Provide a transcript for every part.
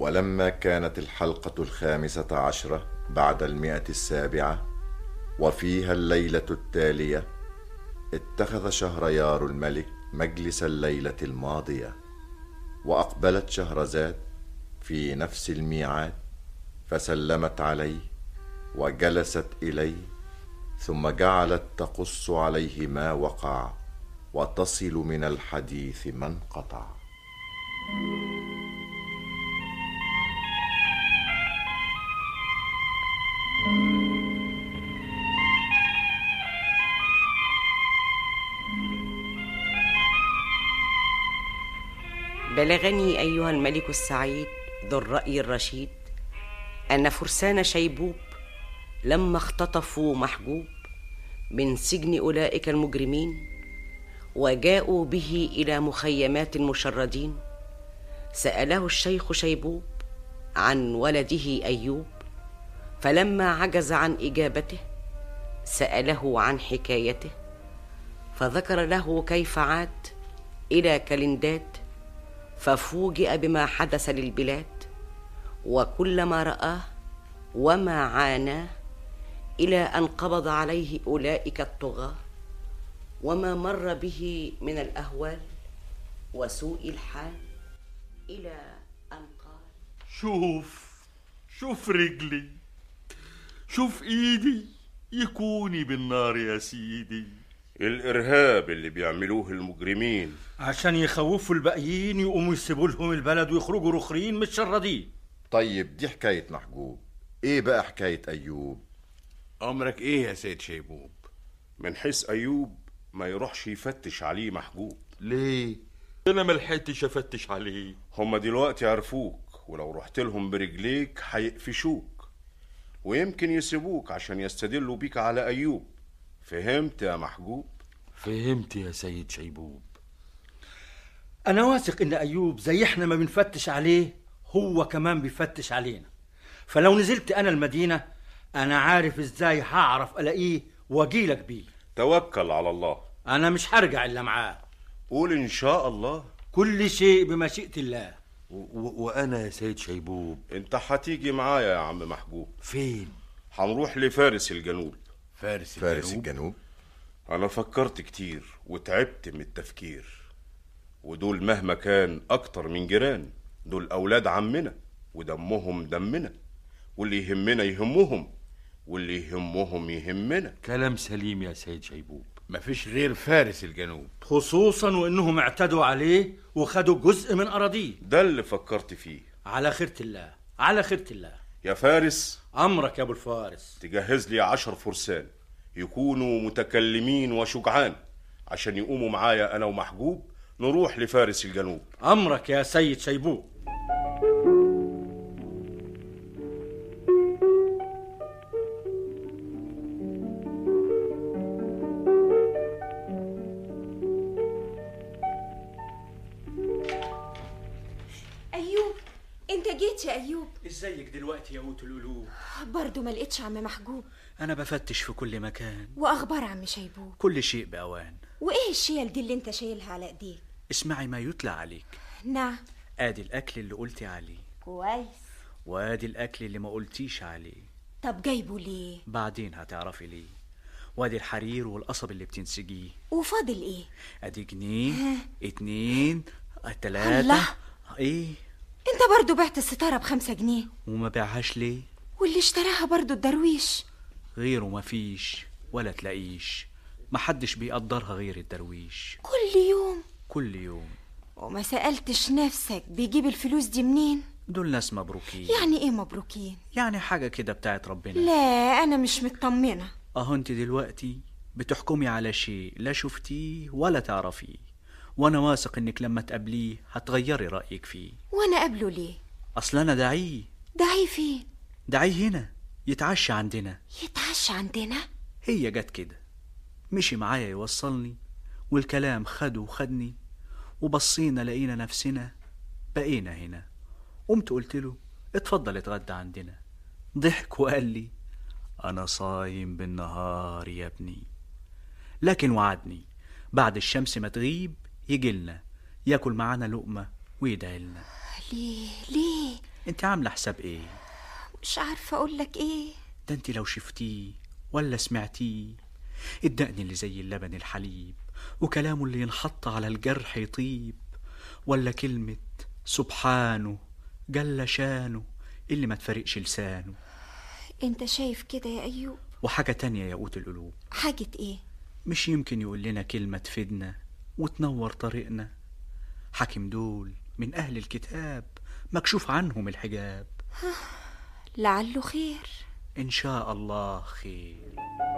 ولما كانت الحلقة الخامسة عشرة بعد المئة السابعة وفيها الليلة التالية اتخذ شهريار الملك مجلس الليلة الماضية وأقبلت شهرزاد في نفس الميعاد فسلمت عليه وجلست إليه ثم جعلت تقص عليه ما وقع وتصل من الحديث ما انقطع بلغني ايها الملك السعيد ذو الراي الرشيد ان فرسان شيبوب لما اختطفوا محجوب من سجن اولئك المجرمين وجاءوا به الى مخيمات المشردين ساله الشيخ شيبوب عن ولده ايوب فلما عجز عن اجابته ساله عن حكايته فذكر له كيف عاد الى كلنداد ففوجئ بما حدث للبلاد وكل ما راه وما عاناه الى ان قبض عليه اولئك الطغاه وما مر به من الاهوال وسوء الحال الى ان قال شوف شوف رجلي شوف ايدي يكوني بالنار يا سيدي الإرهاب اللي بيعملوه المجرمين عشان يخوفوا الباقيين يقوموا يسيبوا لهم البلد ويخرجوا رخرين متشردين طيب دي حكاية محجوب ايه بقى حكاية ايوب أمرك إيه يا سيد شيبوب من حيث أيوب ما يروحش يفتش عليه محجوب ليه انا ما لحقتش افتش عليه هما دلوقتي عرفوك ولو رحت لهم برجليك هيقفشوك ويمكن يسيبوك عشان يستدلوا بيك على أيوب فهمت يا محجوب فهمت يا سيد شيبوب انا واثق ان ايوب زي احنا ما بنفتش عليه هو كمان بيفتش علينا فلو نزلت انا المدينه انا عارف ازاي هعرف الاقيه واجيلك بيه توكل على الله انا مش هرجع الا معاه قول إن شاء الله كل شيء بمشيئه الله و- و- وانا يا سيد شيبوب انت هتيجي معايا يا عم محجوب فين هنروح لفارس الجنوب فارس فارس الجنوب الجنوب أنا فكرت كتير وتعبت من التفكير ودول مهما كان أكتر من جيران دول أولاد عمنا ودمهم دمنا واللي يهمنا يهمهم واللي يهمهم يهمنا كلام سليم يا سيد شيبوب مفيش غير فارس الجنوب خصوصا وانهم اعتدوا عليه وخدوا جزء من اراضيه ده اللي فكرت فيه على خيرة الله على خيرة الله يا فارس امرك يا ابو الفارس تجهز لي عشر فرسان يكونوا متكلمين وشجعان عشان يقوموا معايا أنا ومحجوب نروح لفارس الجنوب امرك يا سيد شيبوب أيوب أنت جيت يا أيوب ازيك دلوقتي يا قوت القلوب برضو ما لقيتش عم محجوب انا بفتش في كل مكان وأخبار عم شيبوب كل شيء باوان وإيه الشيل دي اللي أنت شايلها على إيديك اسمعي ما يتلى عليك نعم ادي الاكل اللي قلتي عليه كويس وادي الاكل اللي ما قلتيش عليه طب جايبه ليه بعدين هتعرفي ليه وادي الحرير والقصب اللي بتنسجيه وفاضل إيه ادي جنيه اتنين تلاتة الله. ايه أنت برضو بعت الستارة بخمسة جنيه وما بيعهاش ليه واللي اشتراها برضو الدرويش غيره مفيش ولا تلاقيش محدش بيقدرها غير الدرويش كل يوم كل يوم وما سألتش نفسك بيجيب الفلوس دي منين دول ناس مبروكين يعني إيه مبروكين يعني حاجة كده بتاعت ربنا لا أنا مش مطمنة اهو انت دلوقتي بتحكمي على شيء لا شفتيه ولا تعرفيه وانا واثق انك لما تقابليه هتغيري رأيك فيه وأنا قبله ليه اصل انا دعيه دعي فين دعيه هنا يتعشى عندنا يتعشى عندنا هي جت كده مشي معايا يوصلني والكلام خده وخدني وبصينا لقينا نفسنا بقينا هنا قمت قلت له اتفضل اتغدى عندنا ضحك وقال لي انا صايم بالنهار يا ابني لكن وعدني بعد الشمس ما تغيب يجيلنا ياكل معانا لقمة ويدعي لنا ليه ليه انت عاملة حساب ايه مش عارفة أقول لك إيه ده انت لو شفتيه ولا سمعتيه الدقن اللي زي اللبن الحليب وكلامه اللي ينحط على الجرح يطيب ولا كلمة سبحانه جل شانه اللي ما تفرقش لسانه أنت شايف كده يا أيوب وحاجة تانية يا قوت القلوب حاجة إيه مش يمكن يقول لنا كلمة تفيدنا وتنور طريقنا حاكم دول من أهل الكتاب مكشوف عنهم الحجاب لعله خير إن شاء الله خير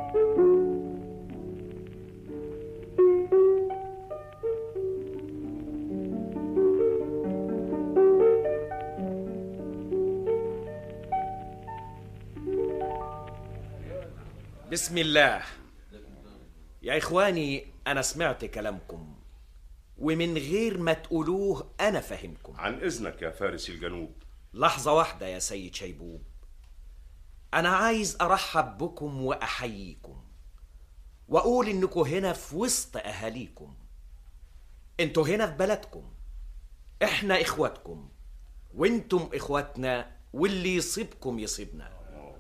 بسم الله يا إخواني أنا سمعت كلامكم ومن غير ما تقولوه أنا فهمكم عن إذنك يا فارس الجنوب لحظة واحدة يا سيد شيبوب أنا عايز أرحب بكم وأحييكم وأقول إنكم هنا في وسط أهاليكم انتوا هنا في بلدكم إحنا إخواتكم وانتم إخواتنا واللي يصيبكم يصيبنا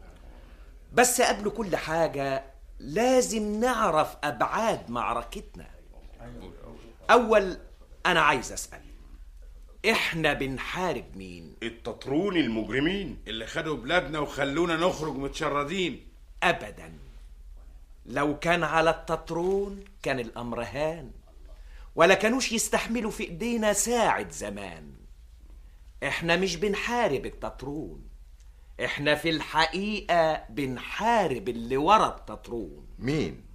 بس قبل كل حاجة لازم نعرف أبعاد معركتنا أول أنا عايز أسأل إحنا بنحارب مين؟ التطرون المجرمين اللي خدوا بلادنا وخلونا نخرج متشردين أبدا لو كان على التطرون كان الأمر هان ولا كانوش يستحملوا في إيدينا ساعة زمان إحنا مش بنحارب التطرون إحنا في الحقيقة بنحارب اللي ورا التطرون مين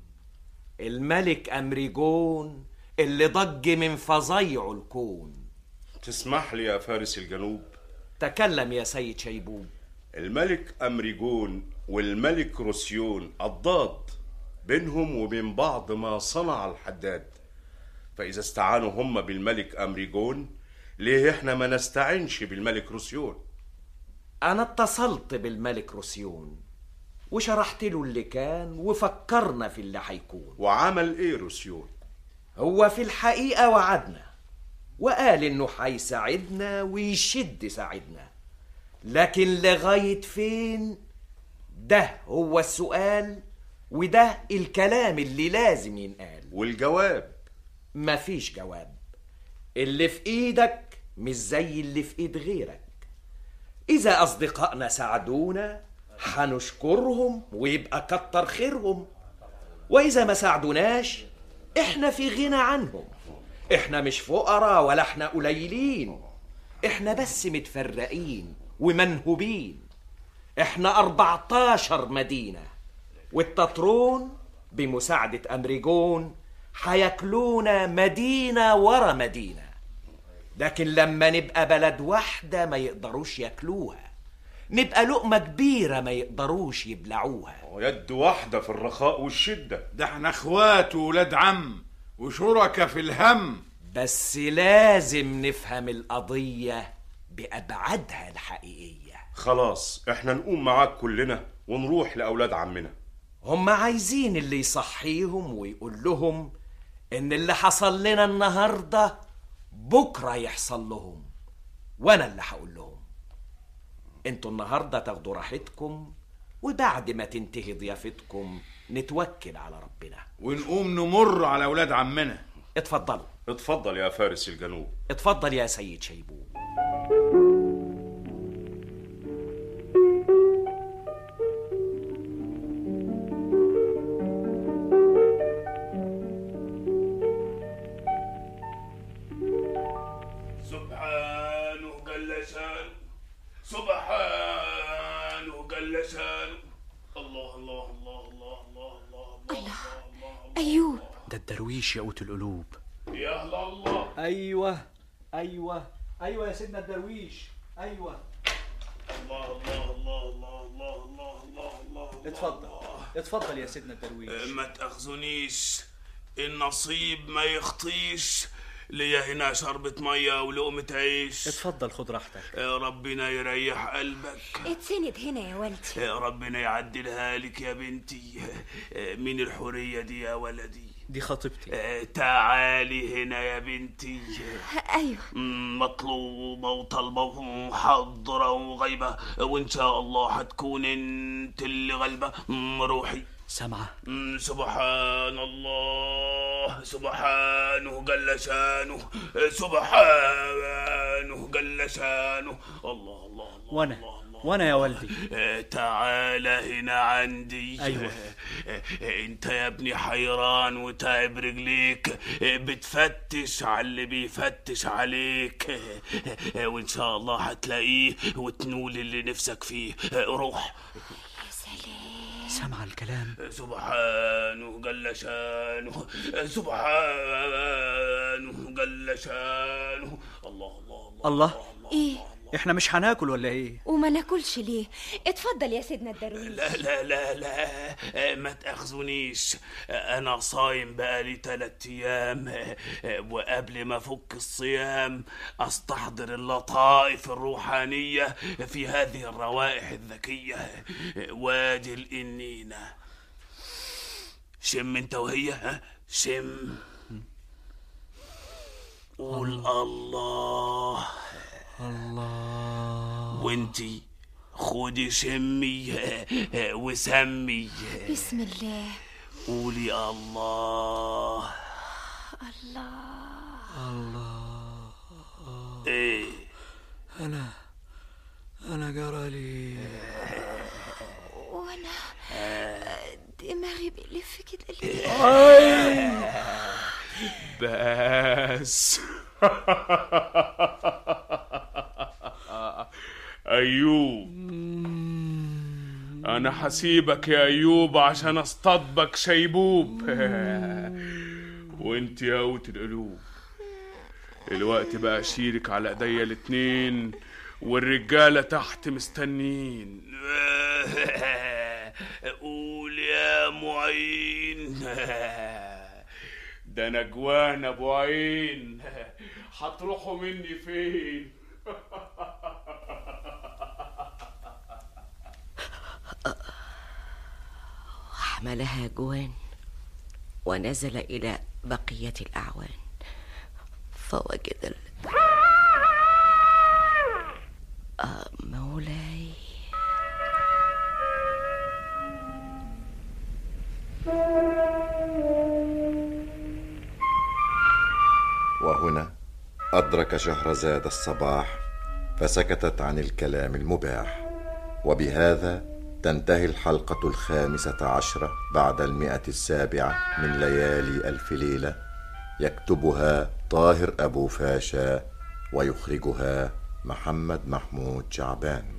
الملك أمريجون اللي ضج من فظيع الكون تسمح لي يا فارس الجنوب تكلم يا سيد شيبوب الملك أمريجون والملك روسيون الضاد بينهم وبين بعض ما صنع الحداد فإذا استعانوا هم بالملك أمريجون ليه إحنا ما نستعينش بالملك روسيون أنا اتصلت بالملك روسيون وشرحت له اللي كان وفكرنا في اللي هيكون وعمل إيه روسيون هو في الحقيقة وعدنا وقال إنه هيساعدنا ويشد ساعدنا لكن لغاية فين ده هو السؤال وده الكلام اللي لازم ينقال والجواب مفيش جواب اللي في ايدك مش زي اللي في ايد غيرك اذا اصدقائنا ساعدونا هنشكرهم ويبقى كتر خيرهم واذا ما ساعدوناش احنا في غنى عنهم احنا مش فقراء ولا احنا قليلين احنا بس متفرقين ومنهوبين احنا 14 مدينة والتطرون بمساعدة أمريجون هياكلونا مدينة ورا مدينة لكن لما نبقى بلد واحدة ما يقدروش ياكلوها نبقى لقمة كبيرة ما يقدروش يبلعوها يد واحدة في الرخاء والشدة ده احنا اخوات وولاد عم وشركة في الهم بس لازم نفهم القضية بأبعادها الحقيقية خلاص إحنا نقوم معاك كلنا ونروح لأولاد عمنا هم عايزين اللي يصحيهم ويقول لهم ان اللي حصل لنا النهارده بكره يحصل لهم وانا اللي هقول لهم انتوا النهارده تاخدوا راحتكم وبعد ما تنتهي ضيافتكم نتوكل على ربنا ونقوم نمر على اولاد عمنا اتفضلوا اتفضل يا فارس الجنوب اتفضل يا سيد شيبوب سبحانه جل شانه سبحانه جل شانه الله الله الله الله الله الله الله أيوب ده الدرويش يا قوت القلوب يا الله الله أيوة أيوة أيوة يا سيدنا الدرويش أيوة الله الله الله الله الله الله الله الله اتفضل اتفضل يا سيدنا الدرويش ما تأخذنيش النصيب ما يخطيش ليا هنا شربة مية ولقمة عيش اتفضل خد راحتك يا ربنا يريح قلبك اتسند هنا يا والدي يا ربنا يعدلها لك يا بنتي مين الحورية دي يا ولدي دي خطيبتي تعالي هنا يا بنتي ايوه مم، مطلوبة وطالبة ومحضرة وغايبة وإن شاء الله هتكون أنت اللي غالبة مم، روحي سامعة مم، سبحان الله سبحانه جل شانه سبحانه جل شانه الله الله الله وانا الله الله وانا يا والدي آه، تعال هنا عندي أيوة. آه، آه، انت يا ابني حيران وتعب رجليك آه، بتفتش على اللي بيفتش عليك آه، آه، وان شاء الله هتلاقيه وتنول اللي نفسك فيه آه، روح سامعة الكلام سبحانه جل شانه سبحانه جل شانه الله الله الله الله ايه احنا مش هناكل ولا ايه وما ناكلش ليه اتفضل يا سيدنا الدرويش لا لا لا لا ما تأخذونيش أنا صايم بقالي تلات أيام وقبل ما أفك الصيام أستحضر اللطائف الروحانية في هذه الروائح الذكية وادي الإنينة شم أنت وهي ها شم قول الله الله وانتي خدي شمي وسمي بسم الله قولي الله الله الله ايه انا انا جرالي وانا دماغي بيلف كده ليه بس ايوب انا هسيبك يا ايوب عشان اصطادبك شيبوب وانت يا قوت القلوب الوقت بقى اشيلك على ايديا الاتنين والرجاله تحت مستنين قول يا معين ده نجوان ابو عين هتروحوا مني فين حملها جوان ونزل إلى بقية الأعوان فوجد ال... آه مولاي وهنا أدرك شهرزاد الصباح فسكتت عن الكلام المباح وبهذا تنتهي الحلقة الخامسة عشرة بعد المئة السابعة من ليالي ألف ليلة يكتبها طاهر أبو فاشا ويخرجها محمد محمود شعبان